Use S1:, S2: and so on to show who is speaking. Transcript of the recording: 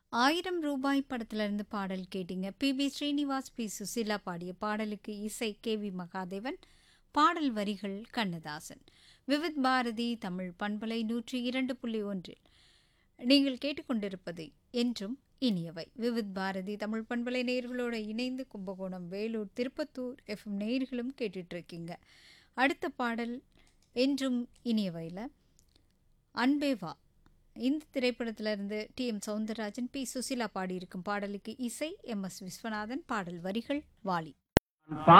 S1: ஆயிரம் ரூபாய் படத்திலிருந்து பாடல் கேட்டீங்க P B Srinivas P Susheela பாடிய பாடலுக்கு இசை கே வி மகாதேவன் பாடல் வரிகள் கண்ணதாசன் விவித் பாரதி தமிழ் பண்பலை நூற்றி இரண்டு புள்ளி ஒன்றில் நீங்கள் கேட்டுக்கொண்டிருப்பது என்றும் இனியவை விவித் பாரதி தமிழ் பண்பலை நேயர்களோடு இணைந்து கும்பகோணம் வேலூர் திருப்பத்தூர் எஃப்எம் நேயர்களும் கேட்டுட்ருக்கீங்க அடுத்த பாடல் என்றும் இனியவையில் அன்பேவா இந்த திரைப்படத்திலிருந்து D M Soundararajan B Susheela பாடியிருக்கும் பாடலுக்கு இசை எம் எஸ் விஸ்வநாதன் பாடல் வரிகள் வாலி